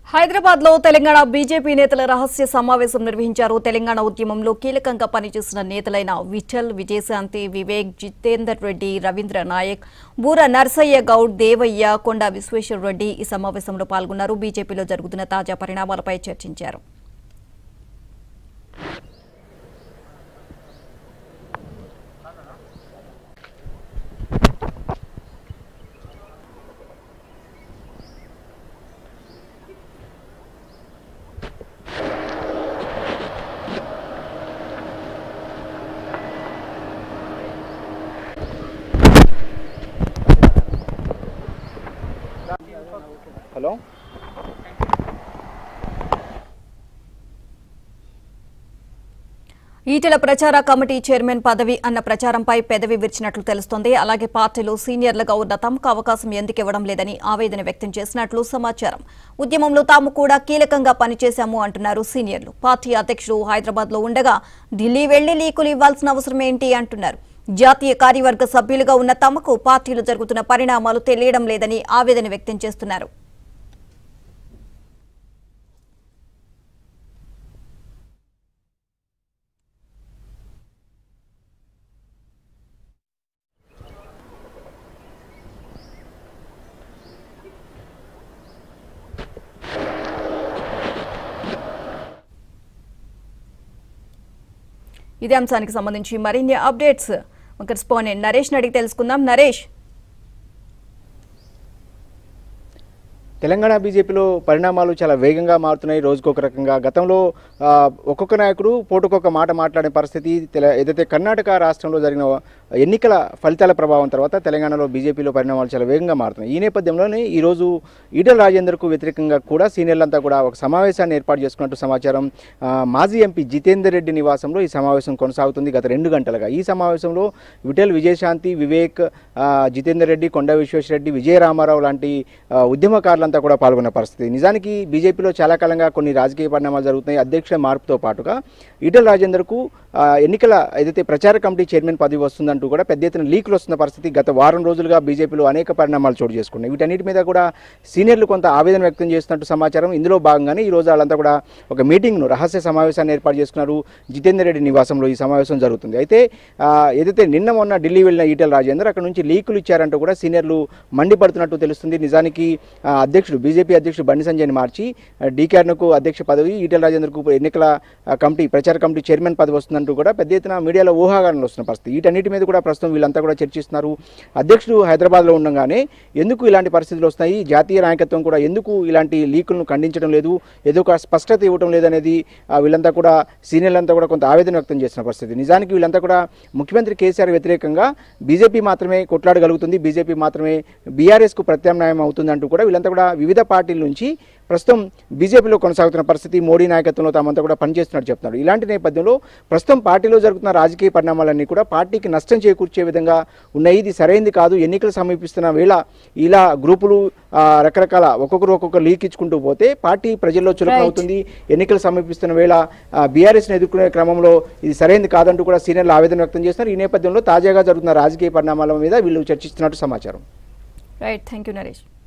హైదరాబాద్ లో తెలంగాణ బీజేపీ నేతల రహస్య సమావేశం నిర్వహించారు తెలంగాణ ఉద్యమంలో కీలకంగా పనిచేసిన నేతలైన విఠల్ విజయశాంతి వివేక్ జితేందర్ రెడ్డి రవీంద్ర నాయక్ బూర నర్సయ్య గౌడ్ దేవయ్య కొండ విశ్వేశ్వర రెడ్డి ఈ సమావేశంలో పాల్గొన్నారు బీజేపీలో జరుగుతున్న తాజా పరిణామాలపై చర్చించారు హలో ఈటెల ప్రచార కమిటీ చైర్మన్ పదవి అన్న ప్రచారంపై పెదవి విరిచినట్లు తెలుస్తోంది అలాగే పార్టీలో సీనియర్లుగా ఉన్న తమకు అవకాశం ఎందుకు ఇవ్వడం లేదని ఆవేదన వ్యక్తం చేసినట్లు సమాచారం ఉద్యమంలో తాము కూడా కీలకంగా పనిచేశాము అంటున్నారు సీనియర్లు పార్టీ అధ్యక్షుడు హైదరాబాద్ లో ఉండగా ఢిల్లీ వెళ్లి లీకులు ఇవ్వాల్సిన అవసరం ఏంటి అంటున్నారు జాతీయ కార్యవర్గ సభ్యులుగా ఉన్న తమకు పార్టీలో జరుగుతున్న పరిణామాలు తెలియడం లేదని ఆవేదన వ్యక్తం చేస్తున్నారు ఇదే అంశానికి సంబంధించి మరిన్ని అప్డేట్స్ ఒక రెస్పాండెంట్ నరేష్ అడిగి తెలుసుకుందాం నరేష్ తెలంగాణ బీజేపీలో పరిణామాలు చాలా వేగంగా మారుతున్నాయి రోజుకొక రకంగా గతంలో ఆ, ఒక్కొక్క నాయకుడు పోటుకొక మాట మాట్లాడే పరిస్థితి తెల- ఏదైతే కర్ణాటక రాష్ట్రంలో జరిగిన ఎన్నికల ఫలితాల ప్రభావం తర్వాత తెలంగాణలో బీజేపీలో పరిణామాలు చాలా వేగంగా మారుతున్నాయి ఈ నేపథ్యంలోనే ఈరోజు ఈటల రాజేందర్కు వ్యతిరేకంగా కూడా సీనియర్లంతా కూడా ఒక సమావేశాన్ని ఏర్పాటు చేసుకున్నట్టు సమాచారం ఆ, మాజీ ఎంపీ జితేందర్ రెడ్డి నివాసంలో ఈ సమావేశం కొనసాగుతుంది గత రెండు గంటలుగా ఈ సమావేశంలో విఠల్ విజయశాంతి వివేక్ ఆ, జితేందర్ రెడ్డి కొండ విశ్వేశ్వరరెడ్డి విజయ రామారావు లాంటి ఆ, ఉద్యమకారులంతా కూడా పాల్గొన్న పరిస్థితి నిజానికి బీజేపీలో చాలా కాలంగా కొన్ని రాజకీయ పరిణామాలు జరుగుతున్నాయి అధ్యక్ష మార్పుతో పాటుగా ఈటల రాజేందర్కు ఆ, ఎన్నికల ఏదైతే ప్రచార కమిటీ చైర్మన్ పదవి వస్తుందంటూ కూడా పెద్ద ఎత్తున లీకులు వస్తున్న పరిస్థితి గత వారం రోజులుగా బీజేపీలో అనేక పరిణామాలు చోటు చేసుకున్నాయి వీటన్నిటి మీద కూడా సీనియర్లు కొంత ఆవేదన వ్యక్తం చేస్తున్నట్టు సమాచారం ఇందులో భాగంగానే ఈ రోజు వాళ్ళంతా కూడా ఒక మీటింగ్ను రహస్య సమావేశాన్ని ఏర్పాటు చేసుకున్నారు జితేందర్ రెడ్డి నివాసంలో ఈ సమావేశం జరుగుతుంది అయితే ఆ, ఏదైతే నిన్న మొన్న ఢిల్లీ వెళ్ళిన ఈటల రాజేందర్ అక్కడ నుంచి లీకులు ఇచ్చారంటూ కూడా సీనియర్లు మండిపడుతున్నట్టు తెలుస్తుంది నిజానికి ఆ, అధ్యక్షుడు బీజేపీ అధ్యక్షుడు బండి సంజయ్ని మార్చి డీకేఆర్నకు అధ్యక్ష పదవి ఈటల రాజేందర్కు ఎన్నికల ఆ, కమిటీ ప్రచార కమిటీ చైర్మన్ పదవి వస్తుందంటూ కూడా పెద్ద ఎత్తున మీడియాలో ఊహాగానాలు వస్తున్న పరిస్థితి వీటన్నిటి మీద కూడా ప్రస్తుతం వీళ్ళంతా కూడా చర్చిస్తున్నారు అధ్యక్షుడు హైదరాబాద్లో ఉండగానే ఎందుకు ఇలాంటి పరిస్థితులు వస్తున్నాయి జాతీయ నాయకత్వం కూడా ఎందుకు ఇలాంటి లీకులను ఖండించడం లేదు ఏదో ఒక స్పష్టత ఇవ్వడం లేదనేది ఆ, వీళ్ళంతా కూడా సీనియర్లంతా కూడా కొంత ఆవేదన వ్యక్తం చేసిన పరిస్థితి నిజానికి వీళ్ళంతా కూడా ముఖ్యమంత్రి కేసీఆర్ వ్యతిరేకంగా బీజేపీ మాత్రమే కొట్లాడగలుగుతుంది బీజేపీ మాత్రమే బీఆర్ఎస్కు ప్రత్యామ్నాయం అవుతుందంటూ కూడా వీళ్ళంతా కూడా వివిధ పార్టీల నుంచి ప్రస్తుతం బీజేపీలో కొనసాగుతున్న పరిస్థితి మోడీ నాయకత్వంలో తామంతా కూడా పనిచేస్తున్నట్టు చెప్తున్నారు ఇలాంటి నేపథ్యంలో ప్రస్తుతం పార్టీలో జరుగుతున్న రాజకీయ పరిణామాలన్నీ కూడా పార్టీకి నష్టం చేకూర్చే విధంగా ఉన్నాయి ఇది సరైంది కాదు ఎన్నికలు సమీపిస్తున్న వేళ ఇలా గ్రూపులు ఆ, రకరకాల ఒక్కొక్కరు ఒక్కొక్క లీక్ ఇచ్చుకుంటూ పోతే పార్టీ ప్రజల్లో చులకన Right. అవుతుంది ఎన్నికలు సమీపిస్తున్న వేళ బీఆర్ఎస్ని ఎదుర్కొనే క్రమంలో ఇది సరైంది కాదంటూ కూడా సీనియర్లు ఆవేదన వ్యక్తం చేస్తున్నారు ఈ నేపథ్యంలో తాజాగా జరుగుతున్న రాజకీయ పరిణామాల మీద వీళ్ళు చర్చిస్తున్నట్టు సమాచారం రైట్ థ్యాంక్ యూ నరేష్